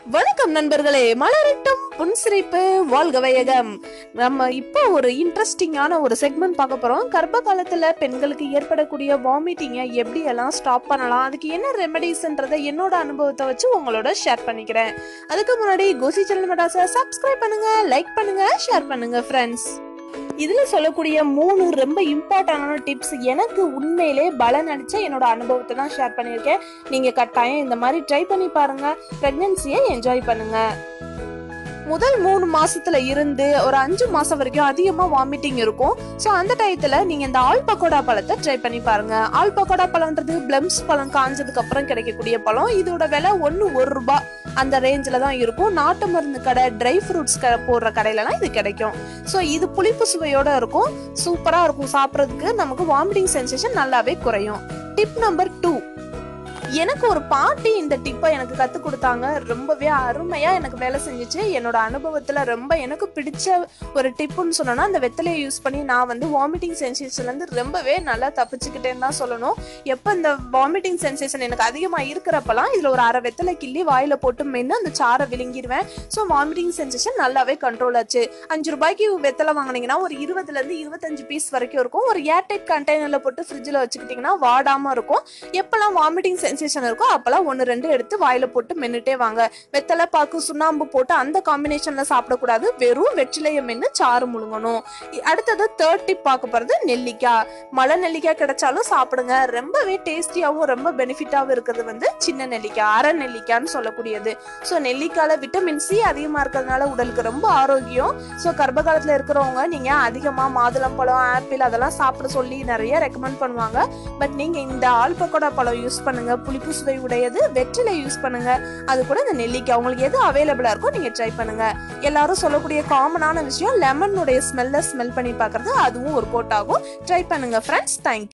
வணக்கம் நண்பர்களே மலரட்டும் புன்சிரிப்பு வாழ்க வையகம் நம்ம இப்போ ஒரு இன்ட்ரெஸ்டிங்கான ஒரு செக்மெண்ட் பார்க்க போறோம் கர்ப்ப காலத்துல பெண்களுக்கு ஏற்படக்கூடிய வாமிட்டிங்கை எப்படி எல்லாம் ஸ்டாப் பண்ணலாம் அதுக்கு என்ன ரெமெடிஸ்ன்றதை என்னோட அனுபவத்தை வச்சு உங்களோட ஷேர் பண்ணிக்கிறேன் அதுக்கு முன்னாடி கோசி சேனல் மடாச சப்ஸ்கிரைப் பண்ணுங்க லைக் பண்ணுங்க ஷேர் பண்ணுங்க ஃப்ரெண்ட்ஸ் இதுல சொல்லக்கூடிய மூணு ரொம்ப இம்பார்ட்டன்டான டிப்ஸ் எனக்கு உண்மையிலே பலன் அடிச்ச என்னோட அனுபவத்தை தான் ஷேர் பண்ணியிருக்கேன் நீங்க கட்டாயம் இந்த மாதிரி ட்ரை பண்ணி பாருங்க பிரெக்னன்சியை என்ஜாய் பண்ணுங்க முதல் மூணு மாசத்துல இருந்து ஒரு அஞ்சு மாசம் வரைக்கும் அதிகமா வாமிட்டிங் இருக்கும் ஸோ அந்த டயத்துல நீங்க இந்த ஆல் பக்கோடா பழத்தை ட்ரை பண்ணி பாருங்க ஆல் பக்கோடா பழம்ன்றது பிளம்ஸ் பழம் காஞ்சதுக்கு அப்புறம் கிடைக்கக்கூடிய பழம் இதோட விலை ஒன்னு ஒரு ரூபாய் அந்த ரேஞ்சில் தான் இருக்கும் நாட்டு மருந்து கடை ட்ரை ஃப்ரூட்ஸ் கடை போடுற கடையிலலாம் இது கிடைக்கும் ஸோ இது புளிப்பு சுவையோட இருக்கும் சூப்பராக இருக்கும் சாப்பிட்றதுக்கு நமக்கு வாமிட்டிங் சென்சேஷன் நல்லாவே குறையும் டிப் நம்பர் டூ எனக்கு ஒரு பாட்டி இந்த டிப்பை எனக்கு கற்றுக் கொடுத்தாங்க ரொம்பவே அருமையாக எனக்கு வேலை செஞ்சுச்சு என்னோட அனுபவத்தில் ரொம்ப எனக்கு பிடிச்ச ஒரு டிப்புன்னு சொன்னோன்னா அந்த வெத்தலையை யூஸ் பண்ணி நான் வந்து வாமிட்டிங் சென்சேஷன்லேருந்து ரொம்பவே நல்லா தப்பிச்சுக்கிட்டேன்னு தான் சொல்லணும் எப்போ இந்த வாமிட்டிங் சென்சேஷன் எனக்கு அதிகமாக இருக்கிறப்பலாம் இதில் ஒரு அரை வெத்தலை கிள்ளி வாயில் போட்டு மென்று அந்த சாரை விழுங்கிடுவேன் ஸோ வாமிட்டிங் சென்சேஷன் நல்லாவே கண்ட்ரோல் ஆச்சு அஞ்சு ரூபாய்க்கு வெத்தலை வாங்கினீங்கன்னா ஒரு இருபதுலேருந்து இருபத்தஞ்சு பீஸ் வரைக்கும் இருக்கும் ஒரு ஏர்டைட் கண்டெய்னரில் போட்டு ஃப்ரிட்ஜில் வச்சுக்கிட்டிங்கன்னா வாடாமல் இருக்கும் எப்போல்லாம் வாமிட்டிங் சென்சேஷன் இருக்கோ அப்போல்லாம் ஒன்று ரெண்டு எடுத்து வாயில் போட்டு மென்னுட்டே வாங்க வெத்தலை பாக்கு சுண்ணாம்பு போட்டு அந்த காம்பினேஷனில் சாப்பிடக்கூடாது வெறும் வெற்றிலையை மென்று சாறு முழுங்கணும் இ- அடுத்தது தேர்ட் டிப் பார்க்க போகிறது நெல்லிக்காய் மலை நெல்லிக்காய் கிடைச்சாலும் சாப்பிடுங்க ரொம்பவே டேஸ்டியாகவும் ரொம்ப பெனிஃபிட்டாகவும் இருக்கிறது வந்து சின்ன நெல்லிக்காய் அரை நெல்லிக்காய்னு சொல்லக்கூடியது ஸோ நெல்லிக்காயில் விட்டமின் சி அதிகமாக இருக்கிறதுனால உடலுக்கு ரொம்ப ஆரோக்கியம் ஸோ கர்ப்ப காலத்தில் இருக்கிறவங்க நீங்கள் அதிகமாக மாதுளம்பழம் ஆப்பிள் அதெல்லாம் சாப்பிட சொல்லி நிறைய ரெக்கமெண்ட் பண்ணுவாங்க பட் நீங்கள் இந்த ஆல் பக்கோடா பழம் யூஸ் பண்ணுங்க புளிப்பு சுவை உடையது வெற்றிலை யூஸ் பண்ணுங்க அது கூட இந்த நெல்லிக்காய் உங்களுக்கு எது அவைலபிளாக இருக்கோ நீங்கள் ட்ரை பண்ணுங்க எல்லாரும் சொல்லக்கூடிய காமனான விஷயம் லெமனுடைய ஸ்மெல்லை ஸ்மெல் பண்ணி பார்க்கறது அதுவும் ஒரு கோட் ஆகும் ட்ரை பண்ணுங்க ஃப்ரெண்ட்ஸ் தேங்க்யூ